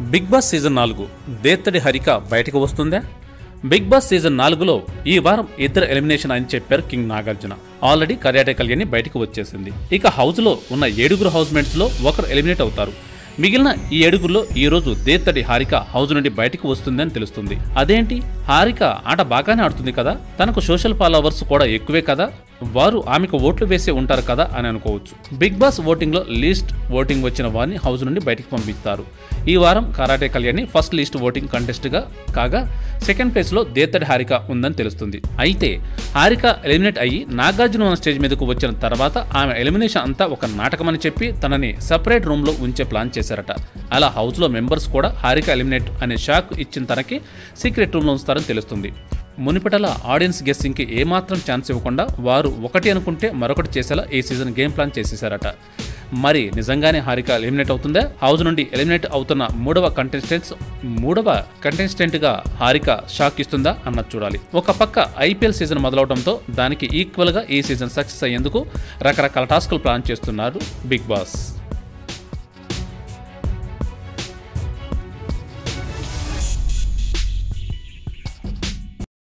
big boss season నాలుగు దేత్తడి హరిక బయటకు వస్తుందా బిగ్ బాస్ సీజన్ నాలుగులో ఈ వారం ఇద్దరు ఎలిమినేషన్ అని చెప్పారు king Nagarjuna already karate Kalyani బయటకు వచ్చేసింది ఇక హౌస్లో ఉన్న ఏడుగురు హౌస్మేట్స్ లో ఒకరు ఎలిమినేట్ అవుతారు మిగిలిన ఈ ఏడుగురిలో ఈ రోజు దేత్తడి హారిక హౌస్ నుండి బయటకు వస్తుందని తెలుస్తుంది అదేంటి హారిక ఆట బాగానే ఆడుతుంది కదా తనకు సోషల్ ఫాలోవర్స్ కూడా ఎక్కువే కదా వారు ఆమెకు ఓట్లు వేసే ఉంటారు కదా అని అనుకోవచ్చు బిగ్ బాస్ ఓటింగ్ లో లీస్ట్ ఓటింగ్ వచ్చిన వారిని హౌస్ నుండి బయటికి పంపిస్తారు ఈ వారం karate Kalyani first least voting contest గా కాగా సెకండ్ ప్లేస్ లో దేత్తడి హారిక ఉందని తెలుస్తుంది అయితే హారిక ఎలిమినేట్ అయ్యి నాగార్జున ఉన్న స్టేజ్ మీదకు వచ్చిన తర్వాత ఆమె ఎలిమినేషన్ అంతా ఒక నాటకమని చెప్పి తనని సపరేట్ రూమ్ లో ఉంచే ప్లాన్ చేశారట అలా హౌస్ లో మెంబర్స్ కూడా హారిక ఎలిమినేట్ అనే షాక్ ఇచ్చిన తనకి సీక్రెట్ రూమ్ లో ఉంచుతారని తెలుస్తుంది మునిపటల ఆడియన్స్ గెస్సింగ్ కి ఏమాత్రం ఛాన్స్ ఇవ్వకుండా వారు ఒకటి అనుకుంటే మరొకటి చేసేలా ఈ సీజన్ గేమ్ ప్లాన్ చేసేశారట మరి నిజంగానే హారిక ఎలిమినేట్ అవుతుందా హౌస్ నుండి ఎలిమినేట్ అవుతున్న మూడవ కంటెస్టెంట్స్ మూడవ కంటెస్టెంట్ గా హారిక షాక్ ఇస్తుందా అన్నది చూడాలి ఒక పక్క ఐపీఎల్ సీజన్ మొదలవడంతో దానికి ఈక్వల్ గా ఈ సీజన్ సక్సెస్ అయ్యేందుకు రకరకాల టాస్కులు ప్లాన్ చేస్తున్నారు బిగ్ బాస్